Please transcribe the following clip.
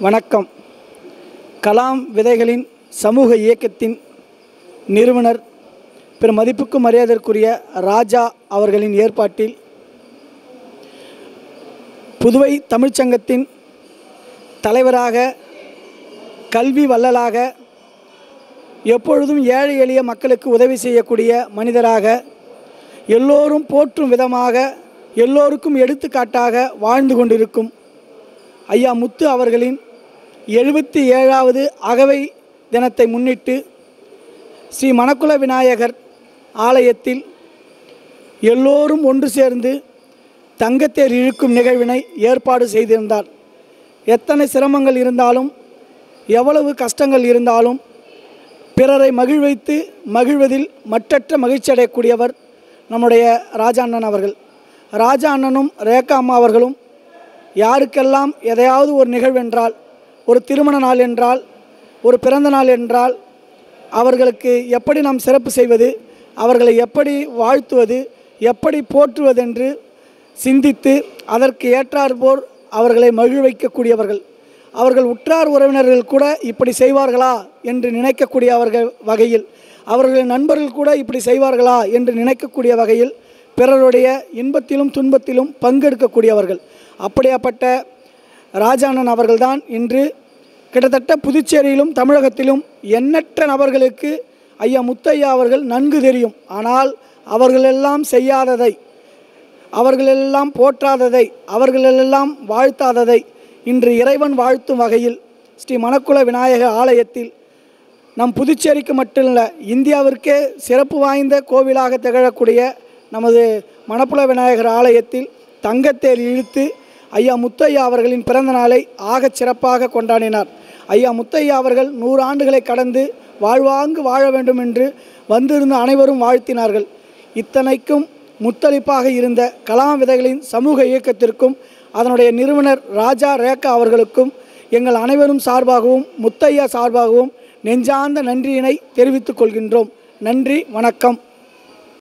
வணக்கம் கலாம் விதைகளின் சமூக இயக்கத்தின் நிறுவனர் பெரும் மதிப்புக்கும் மரியாதைக்குரிய ராஜா அவர்களின் ஏற்பாட்டில் புதுவை தமிழ்ச்சங்கத்தின் தலைவராக கல்வி வள்ளலாக எப்பொழுதும் ஏழை எளிய மக்களுக்கு உதவி செய்யக்கூடிய மனிதராக எல்லோரும் போற்றும் விதமாக எல்லோருக்கும் எடுத்துக்காட்டாக வாழ்ந்து கொண்டிருக்கும் ஐயா முத்து அவர்களின் எழுபத்தி ஏழாவது அகவை தினத்தை முன்னிட்டு ஸ்ரீ மணக்குல விநாயகர் ஆலயத்தில் எல்லோரும் ஒன்று சேர்ந்து தங்கத்தேர் இழுக்கும் நிகழ்வினை ஏற்பாடு செய்திருந்தார் எத்தனை சிரமங்கள் இருந்தாலும் எவ்வளவு கஷ்டங்கள் இருந்தாலும் பிறரை மகிழ்வைத்து மகிழ்வதில் மற்றற்ற மகிழ்ச்சி அடையக்கூடியவர் நம்முடைய ராஜா அண்ணன் அவர்கள் ராஜா அண்ணனும் ரேகா அம்மா அவர்களும் யாருக்கெல்லாம் எதையாவது ஒரு நிகழ்வென்றால் ஒரு திருமண நாள் என்றால் ஒரு பிறந்த நாள் என்றால் அவர்களுக்கு எப்படி நாம் சிறப்பு செய்வது அவர்களை எப்படி வாழ்த்துவது எப்படி போற்றுவதென்று சிந்தித்து அதற்கு ஏற்றாற்போர் அவர்களை மகிழ்வைக்கக்கூடியவர்கள் அவர்கள் உற்றார் உறவினர்கள் கூட இப்படி செய்வார்களா என்று நினைக்கக்கூடிய அவர்கள் வகையில் அவர்களின் நண்பர்கள் கூட இப்படி செய்வார்களா என்று நினைக்கக்கூடிய வகையில் பிறருடைய இன்பத்திலும் துன்பத்திலும் பங்கெடுக்கக்கூடியவர்கள் அப்படியாப்பட்ட ராஜாண்ணன் அவர்கள்தான் இன்று கிட்டத்தட்ட புதுச்சேரியிலும் தமிழகத்திலும் எண்ணற்ற நபர்களுக்கு ஐயா முத்தையா அவர்கள் நன்கு தெரியும் ஆனால் அவர்களெல்லாம் செய்யாததை அவர்களெல்லாம் போற்றாததை அவர்களெல்லாம் வாழ்த்தாததை இன்று இறைவன் வாழ்த்தும் வகையில் ஸ்ரீ மணக்குல விநாயக ஆலயத்தில் நம் புதுச்சேரிக்கு மட்டுமல்ல இந்தியாவிற்கே சிறப்பு வாய்ந்த கோவிலாக திகழக்கூடிய நமது மணப்புல விநாயகர் ஆலயத்தில் தங்கத்தேர் இழுத்து ஐயா முத்தையா அவர்களின் பிறந்த நாளை ஆகச் சிறப்பாக கொண்டாடினார் ஐயா முத்தையா அவர்கள் நூறு ஆண்டுகளை கடந்து வாழ்வாங்கு வாழ வேண்டும் என்று வந்திருந்த அனைவரும் வாழ்த்தினார்கள் இத்தனைக்கும் முத்தளிப்பாக இருந்த கலாம் விதைகளின் சமூக இயக்கத்திற்கும் அதனுடைய நிறுவனர் ராஜா ரேகா அவர்களுக்கும் எங்கள் அனைவரும் சார்பாகவும் முத்தையா சார்பாகவும் நெஞ்சார்ந்த நன்றியினை தெரிவித்துக் கொள்கின்றோம் நன்றி வணக்கம்